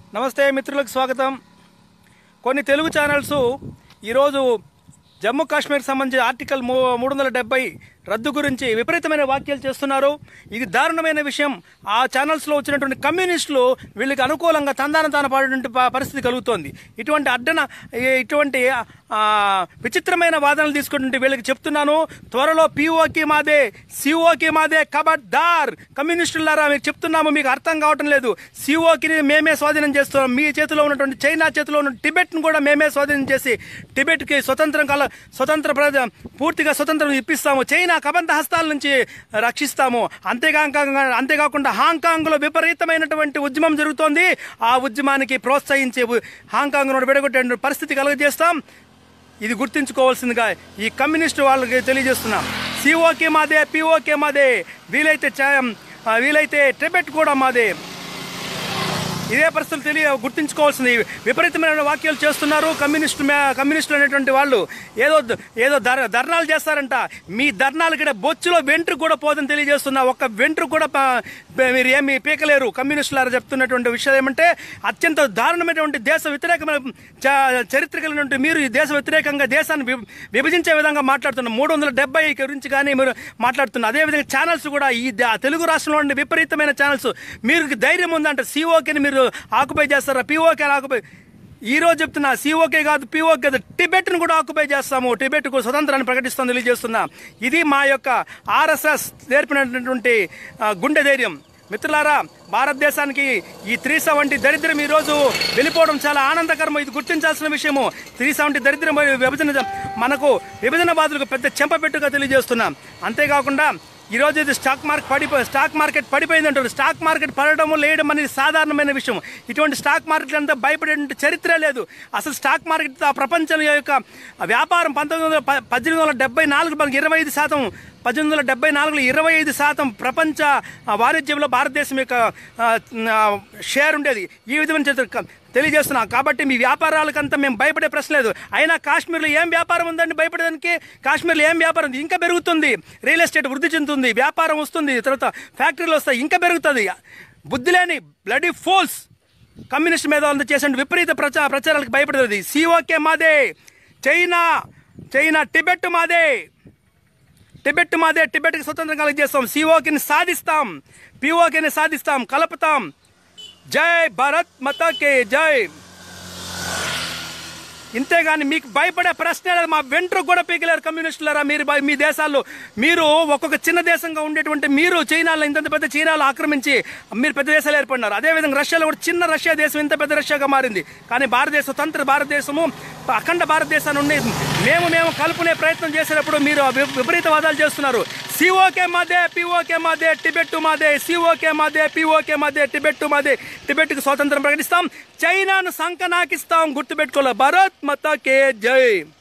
నమస్తే మిత్రులకు స్వాగతం కొన్ని తెలుగు ఛానల్స్ ఈరోజు జమ్మూ కాశ్మీర్ సంబంధించి ఆర్టికల్ మూ మూడు వందల డెబ్బై రద్దు గురించి విపరీతమైన వ్యాఖ్యలు చేస్తున్నారు ఇది దారుణమైన విషయం ఆ ఛానల్స్లో వచ్చినటువంటి కమ్యూనిస్టులు వీళ్ళకి అనుకూలంగా తందాన తాన పడేటువంటి ప- పరిస్థితి కలుగుతోంది ఇటువంటి అడ్డన ఈ- ఇటువంటి ఆ, విచిత్రమైన వాదనలు తీసుకుంటుంటే వీళ్ళకి చెప్తున్నాను త్వరలో పీఓకి మాదే సిఓకి మాదే కబడ్దార్ కమ్యూనిస్టులారా మీకు చెప్తున్నాము మీకు అర్థం కావటం లేదు సిఓకి మేమే స్వాధీనం చేస్తున్నాం మీ చేతిలో ఉన్నటువంటి చైనా చేతిలో ఉన్న టిబెట్ను కూడా మేమే స్వాధీనం చేసి టిబెట్కి స్వతంత్రం కల స్వతంత్ర ప్రజ పూర్తిగా స్వతంత్రం ఇప్పిస్తాము చైనా కబంధ హస్తాల నుంచి రక్షిస్తాము అంతేకాక అంతేకాకుండా హాంకాంగ్లో విపరీతమైనటువంటి ఉద్యమం జరుగుతోంది ఆ ఉద్యమానికి ప్రోత్సహించి హాంకాంగ్ నుండి విడగొట్టే పరిస్థితి కలుగజేస్తాం ఇది గుర్తుంచుకోవాల్సిందిగా ఈ కమ్యూనిస్టు వాళ్ళకి తెలియజేస్తున్నాం సిఓకే మాదే పిఓకే మాదే వీలైతే చా- ఆ, వీలైతే టిబెట్ కూడా మాదే ఇదే పరిస్థితులు తెలియ గుర్తుంచుకోవాల్సింది విపరీతమైన వాక్యాలు చేస్తున్నారు కమ్యూనిస్టు మే- కమ్యూనిస్టులు అనేటువంటి వాళ్ళు ఏదో ఏదో ధర్ ధర్నాలు చేస్తారంట మీ ధర్నాలు ఇక్కడ బొచ్చులో వెంట్రు కూడా పోదని తెలియజేస్తున్నా ఒక్క వెంట్రు కూడా ప- ప- మీరు ఏమి పీకలేరు కమ్యూనిస్టులారా చెప్తున్నటువంటి విషయం ఏమంటే అత్యంత దారుణమైనటువంటి దేశ వ్యతిరేకమైన చ- చరిత్ర కలిగినటువంటి మీరు ఈ దేశ వ్యతిరేకంగా దేశాన్ని విభ- విభజించే విధంగా మాట్లాడుతున్న మూడు వందల డెబ్బై గురించి కానీ మీరు మాట్లాడుతున్నారు అదేవిధంగా ఛానల్స్ కూడా ఈ ద- తెలుగు రాష్ట్రంలో ఉండే విపరీతమైన ఛానల్స్ మీరు ధైర్యం ఉందంటే సిఓకేని మీరు ఆక్యుపై చేస్తారా పిఓకే ఆక్యుపై ఈ రోజు చెప్తున్నా సిఓకే కాదు పిఓకే కాదు టిబెట్ను కూడా ఆక్యుపై చేస్తాము టిబెట్ కు స్వతంత్రాన్ని ప్రకటిస్తాం తెలియజేస్తున్నా ఇది మా యొక్క ఆర్ఎస్ఎస్ నేర్పినటువంటి ఆ, గుండె ధైర్యం మిత్రులారా భారతదేశానికి ఈ త్రీ సెవెంటీ దరిద్రం ఈ రోజు వెళ్ళిపోవడం చాలా ఆనందకరం ఇది గుర్తించాల్సిన విషయము త్రీ సెవెంటీ దరిద్రం మరియు విభజన మనకు విభజన బాధలకు పెద్ద చెంపపెట్టుగా తెలియజేస్తున్నాం అంతేకాకుండా ఈ రోజు ఇది స్టాక్ మార్కెట్ పడిపో స్టాక్ మార్కెట్ పడిపోయింది అంటారు స్టాక్ మార్కెట్ పడడం లేయడం అనేది సాధారణమైన విషయం ఇటువంటి స్టాక్ మార్కెట్ అంతా భయపడే చరిత్ర లేదు అసలు స్టాక్ మార్కెట్ ఆ ప్రపంచం యొక్క వ్యాపారం పంతొమ్మిది వందల ప- పద్దెనిమిది వందల డెబ్బై నాలుగు మనకి ఇరవై ఐదు శాతం పద్దెనిమిది వందల డెబ్బై నాలుగులో ఇరవై ఐదు శాతం ప్రపంచ ఆ, వాణిజ్యంలో భారతదేశం యొక్క ఆ, ఆ, షేర్ ఉండేది ఈ విధమైన చరిత్ర క- తెలియజేస్తున్నా కాబట్టి మీ వ్యాపారాలకంతా మేము భయపడే ప్రశ్న లేదు అయినా కాశ్మీర్లో ఏం వ్యాపారం ఉందండి భయపడేదానికి కాశ్మీర్లో ఏం వ్యాపారం ఉంది ఇంకా పెరుగుతుంది రియల్ ఎస్టేట్ వృద్ధి చెందుతుంది వ్యాపారం వస్తుంది తర్వాత ఫ్యాక్టరీలు వస్తాయి ఇంకా పెరుగుతుంది బుద్ధి లేని బ్లడీ ఫోల్స్ కమ్యూనిస్ట్ మేధావులతో చేసే విపరీత ప్రచార ప్రచారాలకు భయపడుతుంది సిఓకే మాదే చైనా చైనా టిబెట్ మాదే టిబెట్ మాదే టిబెట్కి స్వతంత్రం కలిగజేస్తాం సిఓకిని సాధిస్తాం పిఓకిని సాధిస్తాం కలుపుతాం జై భారత్ మతకే జై ఇంతేగాని మీకు భయపడే ప్రశ్న లేదు మా వెంట్రు కూడా పీకలేరు కమ్యూనిస్టులారా మీరు భయ- మీ దేశాల్లో మీరు ఒక్కొక్క చిన్న దేశంగా ఉండేటువంటి మీరు చైనాలో ఇంత పెద్ద చైనాలో ఆక్రమించి మీరు పెద్ద దేశాలు ఏర్పడినారు అదేవిధంగా రష్యాలో కూడా చిన్న రష్యా దేశం ఇంత పెద్ద రష్యాగా మారింది కానీ భారతదేశం స్వతంత్ర భారతదేశము అఖండ భారతదేశాన్ని ఉండి మేము మేము కలుపునే ప్రయత్నం చేసేటప్పుడు మీరు వి- విపరీతవాదాలు చేస్తున్నారు సిఓకే మాదే పిఓకే మాదే టిబెట్ మాదే సిఓకే మాదే పిఓకే మాదే టిబెట్ మాదే టిబెట్కి స్వాతంత్రం ప్రకటిస్తాం చైనాను సంకనాకిస్తాం గుర్తుపెట్టుకోవాలి భారత్ మతాకే జై